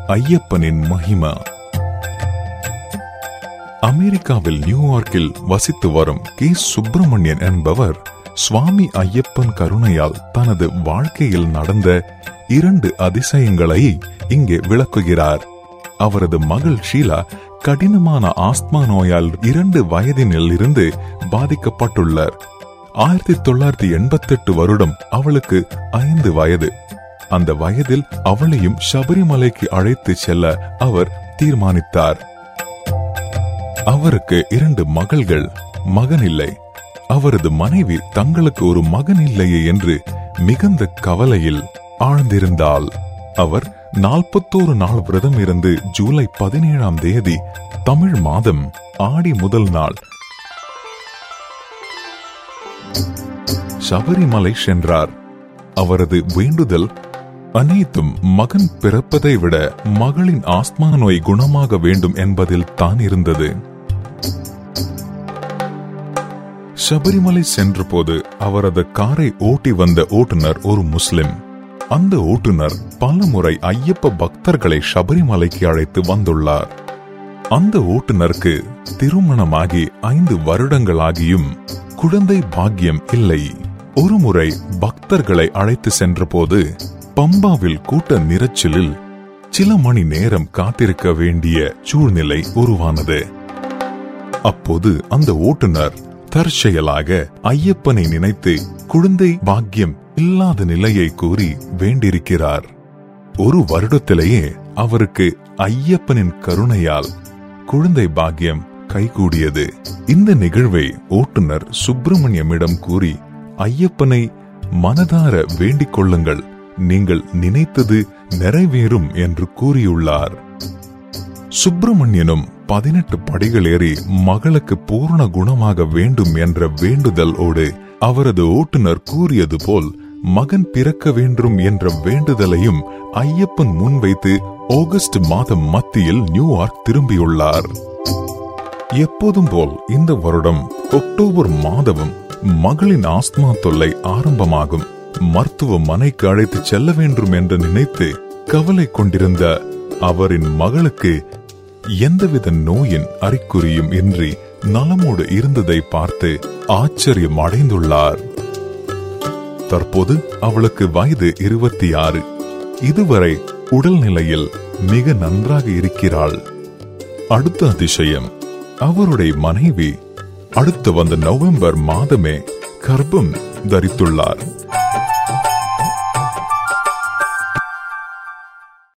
ஐயப்பனின் மகிமா அமெரிக்காவில் நியூயார்க்கில் வசித்து வரும் கே சுப்பிரமணியன் என்பவர் சுவாமி ஐயப்பன் கருணையால் தனது வாழ்க்கையில் நடந்த இரண்டு அதிசயங்களை இங்கே விளக்குகிறார் அவரது மகள் ஷீலா கடினமான ஆஸ்துமா நோயால் இரண்டு வயதினில் இருந்து பாதிக்கப்பட்டுள்ளார் ஆயிரத்தி தொள்ளாயிரத்தி எண்பத்தி எட்டு வருடம் அவளுக்கு ஐந்து வயது அந்த வயதில் அவளையும் சபரிமலைக்கு அழைத்து செல்ல அவர் தீர்மானித்தார் அவருக்கு இரண்டு மகள்கள் மகன் இல்லை அவரது மனைவி தங்களுக்கு ஒரு மகன் இல்லையே என்று மிகுந்த கவலையில் ஆழ்ந்திருந்தாள் அவர் நாற்பத்தோரு நாள் விரதம் இருந்து ஜூலை பதினேழாம் தேதி தமிழ் மாதம் ஆடி முதல் நாள் சபரிமலை சென்றார் அவரது வேண்டுதல் அனைத்தும் மகன் பிறப்பதை விட மகளின் ஆஸ்மா நோய் குணமாக வேண்டும் என்பதில் தான் இருந்தது சபரிமலை சென்றபோது அவரது காரை ஓட்டி வந்த ஓட்டுநர் ஒரு முஸ்லிம் அந்த ஓட்டுநர் பலமுறை ஐயப்ப பக்தர்களை சபரிமலைக்கு அழைத்து வந்துள்ளார் அந்த ஓட்டுநருக்கு திருமணமாகி ஐந்து வருடங்களாகியும் குழந்தை பாக்கியம் இல்லை ஒருமுறை பக்தர்களை அழைத்து சென்றபோது பம்பாவில் கூட்ட நிரச்சலில் சில மணி நேரம் காத்திருக்க வேண்டிய சூழ்நிலை உருவானது அப்போது அந்த ஓட்டுநர் தற்செயலாக ஐயப்பனை நினைத்து குழந்தை பாக்கியம் இல்லாத நிலையை கூறி வேண்டியிருக்கிறார் ஒரு வருடத்திலேயே அவருக்கு ஐயப்பனின் கருணையால் குழந்தை பாக்கியம் கைகூடியது இந்த நிகழ்வை ஓட்டுநர் சுப்பிரமணியமிடம் கூறி ஐயப்பனை மனதார வேண்டிக் கொள்ளுங்கள் நீங்கள் நினைத்தது நிறைவேறும் என்று கூறியுள்ளார் சுப்பிரமணியனும் பதினெட்டு படிகள் ஏறி மகளுக்கு பூரண குணமாக வேண்டும் என்ற வேண்டுதலோடு அவரது ஓட்டுநர் கூறியது போல் மகன் பிறக்க வேண்டும் என்ற வேண்டுதலையும் ஐயப்பன் முன்வைத்து ஆகஸ்ட் மாதம் மத்தியில் நியூயார்க் திரும்பியுள்ளார் எப்போதும் போல் இந்த வருடம் அக்டோபர் மாதமும் மகளின் ஆஸ்துமா தொல்லை ஆரம்பமாகும் மருத்துவமனைக்கு அழைத்து செல்ல வேண்டும் என்று நினைத்து கவலை கொண்டிருந்த அவரின் மகளுக்கு எந்தவித நோயின் அறிகுறியும் இன்றி நலமோடு இருந்ததை பார்த்து ஆச்சரியம் அடைந்துள்ளார் தற்போது அவளுக்கு வயது இருபத்தி ஆறு இதுவரை உடல்நிலையில் மிக நன்றாக இருக்கிறாள் அடுத்த அதிசயம் அவருடைய மனைவி அடுத்து வந்த நவம்பர் மாதமே கர்ப்பம் தரித்துள்ளார்